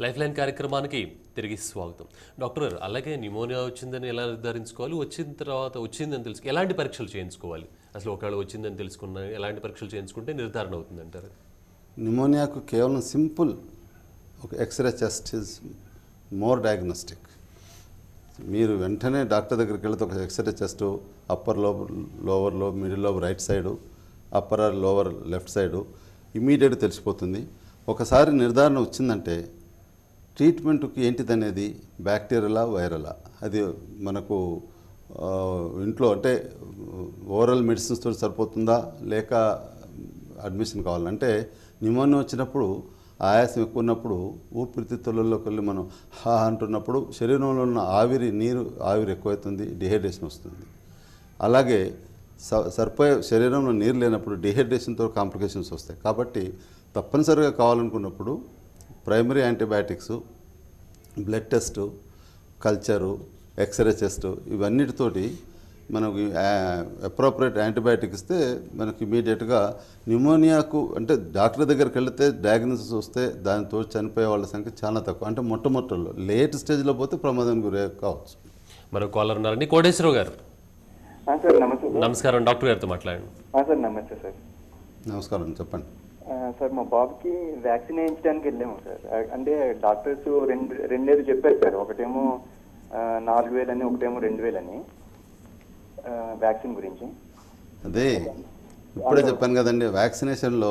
Life line కార్యక్రమానికి తిరిగి స్వాగతం డాక్టర్ గారు అలాగే న్యూమోనియా వచ్చిందని ఎలా నిర్ధారించుకోవాలి వచ్చిన తర్వాత వచ్చిందని తెలుసు ఎలాంటి పరీక్షలు చేయించుకోవాలి అసలు ఒకవేళ వచ్చిందని తెలుసుకున్న ఎలాంటి పరీక్షలు చేయించుకుంటే నిర్ధారణ అవుతుంది అంటారు న్యూమోనియాకు కేవలం సింపుల్ ఒక x ray chest is more diagnostic మీరు వెంటనే డాక్టర్ దగ్గరికి వెళ్తే ఒక x ray chest upper lobe lower lobe middle lobe right side upper or lower left side immediate తెలిసిపోతుంది ఒకసారి నిర్ధారణ వచ్చిందంటే ట్రీట్మెంట్కి ఏంటిదనేది బ్యాక్టీరియలా వైరలా అది మనకు ఆ, ఇంట్లో అంటే ఓరల్ మెడిసిన్స్ తోటి సరిపోతుందా లేక అడ్మిషన్ కావాలంటే న్యూమోనియా వచ్చినప్పుడు ఆయాసం ఎక్కువ ఉన్నప్పుడు ఊపిరితిత్తులలోకి వెళ్ళి మనం హా అంటున్నప్పుడు శరీరంలో ఉన్న ఆవిరి నీరు ఆవిరి ఎక్కువవుతుంది డిహైడ్రేషన్ వస్తుంది అలాగే స సరిపోయే శరీరంలో నీరు లేనప్పుడు డిహైడ్రేషన్తో కాంప్లికేషన్స్ వస్తాయి కాబట్టి తప్పనిసరిగా కావాలనుకున్నప్పుడు primary antibiotics blood test culture x ray test ఇవన్నిటితోటి మనకు అప్రోప్రియేట్ యాంటీబయాటిక్ ఇస్తే మనకి ఇమీడియట్గా న్యూమోనియాకు అంటే డాక్టర్ దగ్గరికి వెళితే డయాగ్నోసిస్ వస్తే దానితో చనిపోయే వాళ్ళ సంఖ్య చాలా తక్కువ అంటే మొట్టమొదటిలో లేట్ స్టేజ్లో పోతే ప్రమాదం గురి కావచ్చు మరో కాలర్ ఉన్నారండి కోటేశ్వరరావు గారు ఆ, సార్ నమస్తే సార్ నమస్కారం డాక్టర్ గారితో మాట్లాడండి ఆ, సార్ నమస్తే సార్ నమస్కారం చెప్పండి ఆ, సార్ మా బాబుకి వ్యాక్సిన్ వేయించడానికి వెళ్ళాము సార్ ఆ, అంటే డాక్టర్స్ రెండు రెండేది చెప్పారు సార్ ఒకటేమో ఆ, నాలుగు వేలని ఒకటేమో రెండు వేలని ఆ, వ్యాక్సిన్ గురించి అదే ఇప్పుడే చెప్పాను కదండి వ్యాక్సినేషన్లో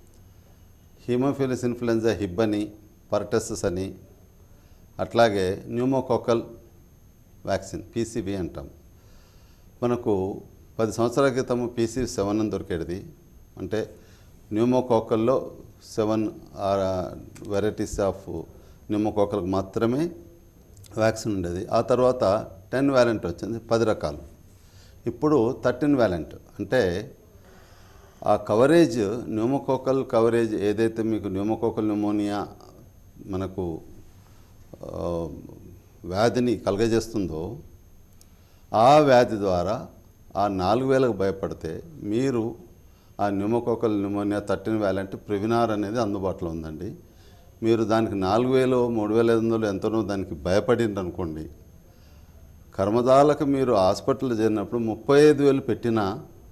హీమోఫిలిస్ ఇన్ఫ్లుయెంజా హిబ్ అని పర్టెసస్ అని అట్లాగే న్యూమోకోకల్ వ్యాక్సిన్ పీసీబీ అంటాం మనకు పది సంవత్సరాల క్రితం పీసీ సెవెన్ అని దొరికేది అంటే న్యూమోకోకల్లో సెవెన్ వెరైటీస్ ఆఫ్ న్యూమోకోకల్కి మాత్రమే వ్యాక్సిన్ ఉండేది ఆ తర్వాత టెన్ వ్యాలెంట్ వచ్చింది పది రకాలు ఇప్పుడు థర్టీన్ వ్యాలెంట్ అంటే ఆ కవరేజ్ న్యూమోకోకల్ కవరేజ్ ఏదైతే మీకు న్యూమోకోకల్ న్యూమోనియా మనకు ఆ, వ్యాధిని కలగజేస్తుందో ఆ వ్యాధి ద్వారా ఆ నాలుగు వేలకు భయపడితే మీరు ఆ pneumococcal pneumonia thirteen valent Prevenar అనేది అందుబాటులో ఉందండి మీరు దానికి నాలుగు వేలు మూడు వేల ఐదు వందలు ఎంతనో దానికి భయపడిండ్రు అనుకోండి కర్మదాలకు మీరు హాస్పిటల్ చేరినప్పుడు ముప్పై ఐదు వేలు పెట్టినా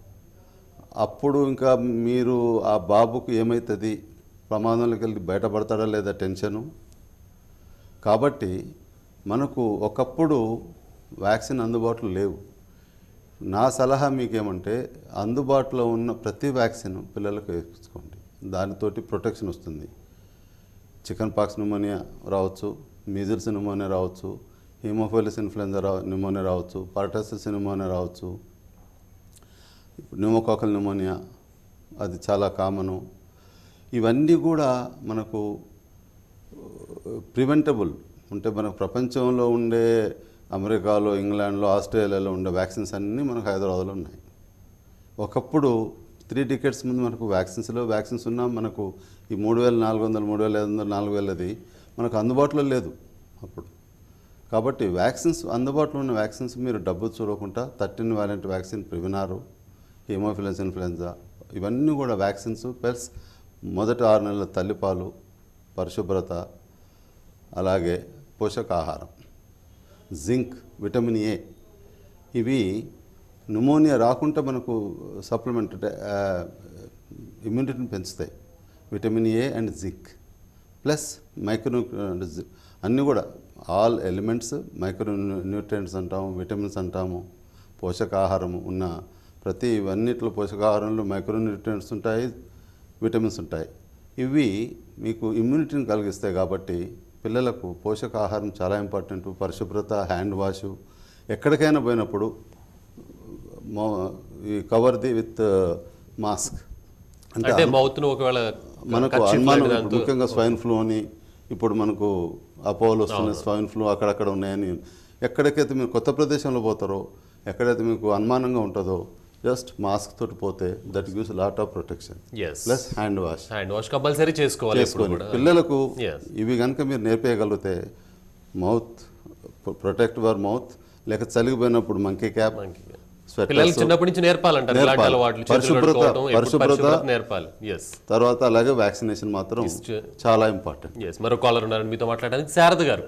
అప్పుడు ఇంకా మీరు ఆ బాబుకు ఏమవుతుంది ప్రమాదంలోకి వెళ్ళి బయటపడతాడా లేదా టెన్షను కాబట్టి మనకు ఒకప్పుడు వ్యాక్సిన్ అందుబాటులో లేవు నా సలహా మీకేమంటే అందుబాటులో ఉన్న ప్రతి వ్యాక్సిన్ పిల్లలకు వేసుకోండి దానితోటి ప్రొటెక్షన్ వస్తుంది చికెన్ పాక్స్ న్యూమోనియా రావచ్చు మీజిల్స్ న్యూమోనియా రావచ్చు హీమోఫైలిస్ ఇన్ఫ్లుయెంజా రా న్యూమోనియా రావచ్చు పర్టసిస్ న్యూమోనియా రావచ్చు న్యూమోకాకల్ న్యూమోనియా అది చాలా కామను ఇవన్నీ కూడా మనకు ప్రివెంటబుల్ అంటే మనకు ప్రపంచంలో ఉండే అమెరికాలో ఇంగ్లాండ్లో ఆస్ట్రేలియాలో ఉండే వ్యాక్సిన్స్ అన్నీ మనకు హైదరాబాద్లో ఉన్నాయి ఒకప్పుడు త్రీ టికెట్స్ ముందు మనకు వ్యాక్సిన్స్లో వ్యాక్సిన్స్ ఉన్నా మనకు ఈ మూడు వేల నాలుగు వందలు మూడు వేల ఐదు వందలు నాలుగు వేలది మనకు అందుబాటులో లేదు అప్పుడు కాబట్టి వ్యాక్సిన్స్ అందుబాటులో ఉన్న వ్యాక్సిన్స్ మీరు డబ్బు చూడకుండా thirteen valent vaccine Prevenar haemophilus influenza ఇవన్నీ కూడా వ్యాక్సిన్స్ ప్లస్ మొదటి ఆరు నెలల తల్లిపాలు పరిశుభ్రత అలాగే పోషకాహారం జింక్ విటమిన్ ఏ ఇవి న్యూమోనియా రాకుండా మనకు సప్లిమెంట్ అంటే ఇమ్యూనిటీని పెంచుతాయి vitamin A and zinc plus micro అన్నీ కూడా ఆల్ ఎలిమెంట్స్ మైక్రో న్యూట్రియంట్స్ అంటాము విటమిన్స్ అంటాము పోషకాహారము ఉన్న ప్రతి ఇవన్నిట్లో పోషకాహారంలో మైక్రో న్యూట్రియంట్స్ ఉంటాయి విటమిన్స్ ఉంటాయి ఇవి మీకు ఇమ్యూనిటీని కలిగిస్తాయి కాబట్టి పిల్లలకు పోషకాహారం చాలా ఇంపార్టెంట్ పరిశుభ్రత హ్యాండ్ వాషు ఎక్కడికైనా పోయినప్పుడు మో- ఈ కవర్ది విత్ మాస్క్ అంటే మౌత్ ను ఒకవేళ మనకు kerchief అనుమానం లాంటి ఇప్పుడు దాంతో- ముఖ్యంగా స్వైన్ ఫ్లూ అని ఇప్పుడు మనకు అపోలో వస్తున్న స్వైన్ ఫ్లూ అక్కడక్కడ ఉన్నాయని ఎక్కడికైతే మీరు కొత్త ప్రదేశంలో పోతారో ఎక్కడైతే మీకు అనుమానంగా ఉంటుందో జస్ట్ మాస్క్ తోటి పోతే that gives lot of protection Yes. Plus hand wash hand wash compulsory చేసుకోవాలి ఎప్పుడు చేసుకొని కూడా పిల్లలకు Yes. ఇవి కనుక మీరు నేర్పేయగలిగితే మౌత్ ప్రొటెక్ట్ యువర్ మౌత్ లేక చలిగిపోయినప్పుడు మంకీ క్యాప్ Monkey పిల్లలకి స్వెటర్స్ చిన్నప్పటి నుంచి నేర్పాలంటారు ఇలాంటి నేర్పాలి. అలవాట్లు చేతులు పరిశుభ్రత- కడుక్కోవడం, ఎప్పుడు పరిశుభ్రత- పరిశుభ్రత నేర్పాలి ఎస్ తర్వాత అలాగే వ్యాక్సినేషన్ మాత్రం చే- చాలా ఇంపార్టెంట్ ఎస్ మరో కాలర్ ఉన్నారని మీతో మాట్లాడడానికి శారద గారు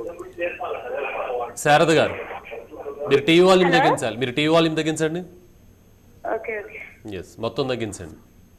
శారద గారు మీరు టీవీ వాల్యూమ్ తగ్గించాలి మీరు టీవీ వాల్యూమ్ తగ్గించండి ఓకే ఓకే ఎస్ మొత్తం తగ్గించండి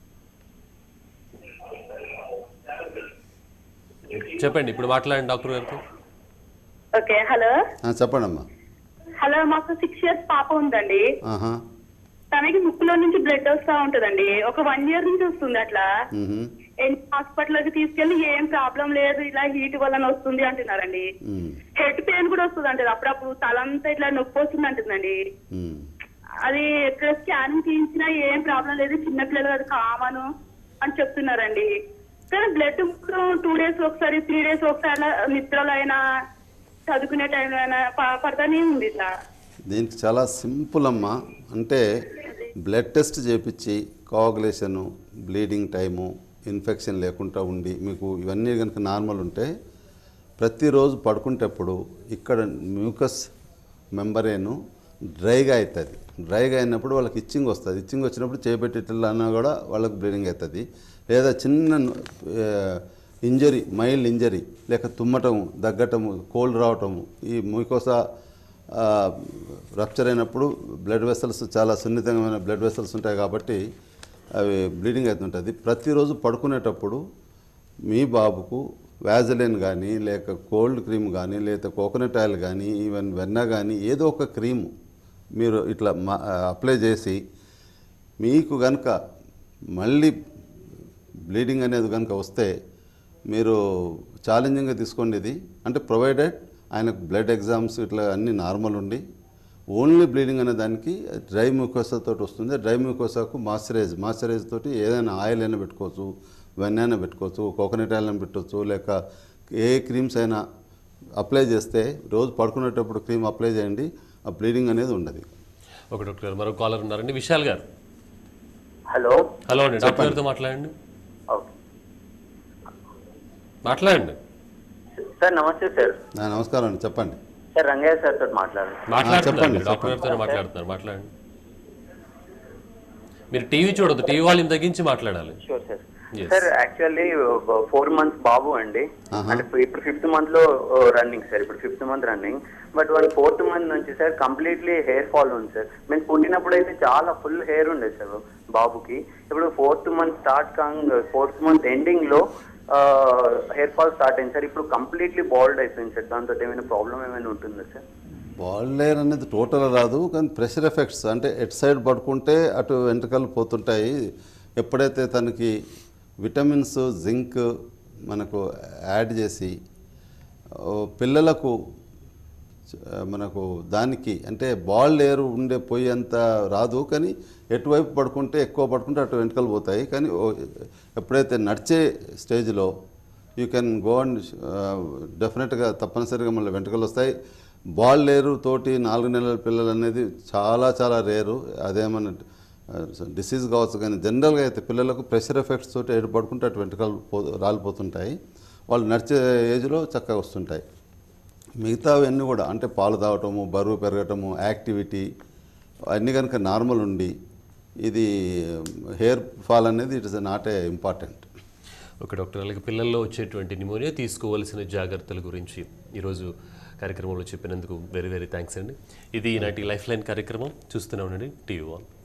చెప్పండి ఇప్పుడు మాట్లాడండి డాక్టర్ గారితో ఓకే హలో చెప్పండి అమ్మా హలో మాకు సిక్స్ ఇయర్స్ పాప ఉందండి ఆహా తనకి ముక్కులో నుంచి బ్లడ్ వస్తా ఉంటదండి ఒక వన్ ఇయర్ నుంచి వస్తుంది అట్లా మ్హూ. హాస్పిటల్ కి తీసుకెళ్లి ఏం ప్రాబ్లం లేదు ఇలా హీట్ వల్ల వస్తుంది అంటున్నారండి మ్. హెడ్ పెయిన్ కూడా వస్తుంది అంటది అప్పుడప్పుడు తలంతా ఇట్లా నొప్పి వస్తుంది అంటుందండి మ్. అది ఎక్కడ స్కానింగ్ తీయించినా ఏం ప్రాబ్లం లేదు చిన్నపిల్లలు అది కామను అని చెప్తున్నారండి కానీ బ్లడ్ టూ డేస్ ఒకసారి త్రీ డేస్ ఒకసారి అలా నిద్రలో అయినా చదువుకునే టైంలో అయినా ప- పడతానే ఉంది ఇట్లా దీనికి చాలా సింపుల్ అమ్మా అంటే బ్లడ్ టెస్ట్ చేపించి కోఆగులేషను బ్లీడింగ్ టైము ఇన్ఫెక్షన్ లేకుండా ఉండి మీకు ఇవన్నీ కనుక నార్మల్ ఉంటే ప్రతిరోజు పడుకుంటేప్పుడు ఇక్కడ మ్యూకస్ మెంబరేను డ్రైగా అవుతుంది డ్రైగా అయినప్పుడు వాళ్ళకి ఇచ్చింగ్ వస్తుంది ఇచ్చింగ్ వచ్చినప్పుడు చేపెట్టేటప్పుడు అన్నా కూడా వాళ్ళకి బ్లీడింగ్ అవుతుంది లేదా చిన్న ఇంజరీ మైల్డ్ ఇంజరీ లేక తుమ్మటము దగ్గటము కోల్డ్ రావటము ఈ మ్యూకోసా రప్చర్ అయినప్పుడు బ్లడ్ వెసల్స్ చాలా సున్నితమైన బ్లడ్ వెసల్స్ ఉంటాయి కాబట్టి అవి బ్లీడింగ్ అవుతుంటుంది ప్రతిరోజు పడుకునేటప్పుడు మీ బాబుకు వ్యాజలిన్ కానీ లేక కోల్డ్ క్రీమ్ కానీ లేదా కోకోనట్ ఆయిల్ కానీ ఈవెన్ వెన్న కానీ ఏదో ఒక క్రీము మీరు ఇట్లా మా- అప్లై చేసి మీకు కనుక మళ్ళీ బ్లీడింగ్ అనేది కనుక వస్తే మీరు ఛాలెంజింగ్గా తీసుకోండి ఇది అంటే ప్రొవైడెడ్ ఆయనకు బ్లడ్ ఎగ్జామ్స్ ఇట్లా అన్నీ నార్మల్ ఉండి ఓన్లీ బ్లీడింగ్ అనే దానికి డ్రై మ్యూకోసా తోటి వస్తుంది డ్రై మ్యూకోసాకు మాయిశ్చరైజ్ మాయిశ్చరైజ్ తోటి ఏదైనా ఆయిల్ అయినా పెట్టుకోవచ్చు వెన్న అయినా పెట్టుకోవచ్చు కోకోనట్ ఆయిల్ అయినా పెట్టవచ్చు లేక ఏ క్రీమ్స్ అయినా అప్లై చేస్తే రోజు పడుకునేటప్పుడు క్రీమ్ అప్లై చేయండి ఆ బ్లీడింగ్ అనేది ఉండదు ఒక డాక్టర్ గారు మరో కాలర్ ఉన్నారండి విశాల్ గారు హలో హలో అండి డాక్టర్ గారితో మాట్లాడండి ఓకే మాట్లాడండి సార్ నమస్తే సార్ నా నమస్కారం అండి చెప్పండి సార్ రంగయ్య సార్ తోటి మాట్లాడండి మాట్లాడుతున్నారు చెప్పండి, మీరు డాక్టర్ గారితో మాట్లాడుతున్నారు మాట్లాడండి మీరు టీవీ చూడొద్దు టీవీ వాల్యూమ్ తగ్గించి మాట్లాడాలి sure sir Yes. Sir actually four months బాబు అండి ఆహా. అంటే ఇప్పుడు- ఇప్పుడు ఫిఫ్త్ మంత్ లో రన్నింగ్ సార్ ఇప్పుడు fifth month running but one fourth month నుంచి సార్ కంప్లీట్లీ హెయిర్ ఫాల్ ఉంది సార్ మేము పుట్టినప్పుడు అయితే చాలా ఫుల్ హెయిర్ ఉండేది సార్ బాబుకి ఇప్పుడు ఫోర్త్ మంత్ స్టార్ట్ కాంగ్ ఫోర్త్ మంత్ ఎండింగ్ లో హెయిర్ ఫాల్ స్టార్ట్ అయింది సార్ ఇప్పుడు కంప్లీట్లీ బాల్డ్ అయిపోయింది సార్ దాంతో ఏమైనా ప్రాబ్లం ఏమైనా ఉంటుందా సార్ బాల్ లేయర్ అనేది టోటల్ రాదు కానీ ప్రెషర్ ఎఫెక్ట్స్ అంటే ఎటు సైడ్ పడుకుంటే అటు వెంట్రుకలు పోతుంటాయి ఎప్పుడైతే తనకి విటమిన్స్ జింక్ మనకు యాడ్ చేసి ఓ పిల్లలకు చ- మనకు దానికి అంటే బాల్ లేయర్ ఉండే పొయ్యి అంత రాదు కానీ ఎటువైపు పడుకుంటే ఎక్కువ పడుకుంటే అటు వెంట్రుకలు పోతాయి కానీ ఓ- ఎప్పుడైతే నడిచే స్టేజ్లో యూ కెన్ గో అండ్ డెఫినెట్గా తప్పనిసరిగా మళ్ళీ వెంట్రుకలు వస్తాయి బాల్ లేరు తోటి నాలుగు నెలల పిల్లలు అనేది చాలా చాలా రేరు అదేమన్నా డిసీజ్ కావచ్చు కానీ జనరల్గా అయితే పిల్లలకు ప్రెషర్ ఎఫెక్ట్స్ తోటి ఎటు పడుకుంటే అటు వెంట్రుకలు పో రాలిపోతుంటాయి వాళ్ళు నడిచే ఏజ్లో చక్కగా వస్తుంటాయి మిగతావన్నీ కూడా అంటే పాలు తాగటము బరువు పెరగటము యాక్టివిటీ అన్నీ కనుక నార్మల్ ఉండి ఇది హెయిర్ ఫాల్ అనేది it is not a important ఒక డాక్టర్ అలాగే పిల్లల్లో వచ్చేటువంటి నిమోనియా తీసుకోవాల్సిన జాగ్రత్తల గురించి ఈరోజు కార్యక్రమంలో చెప్పినందుకు వెరీ వెరీ థ్యాంక్స్ అండి ఇది ఈనాటి లైఫ్ లైన్ కార్యక్రమం చూస్తూనే ఉండండి టీవీ వన్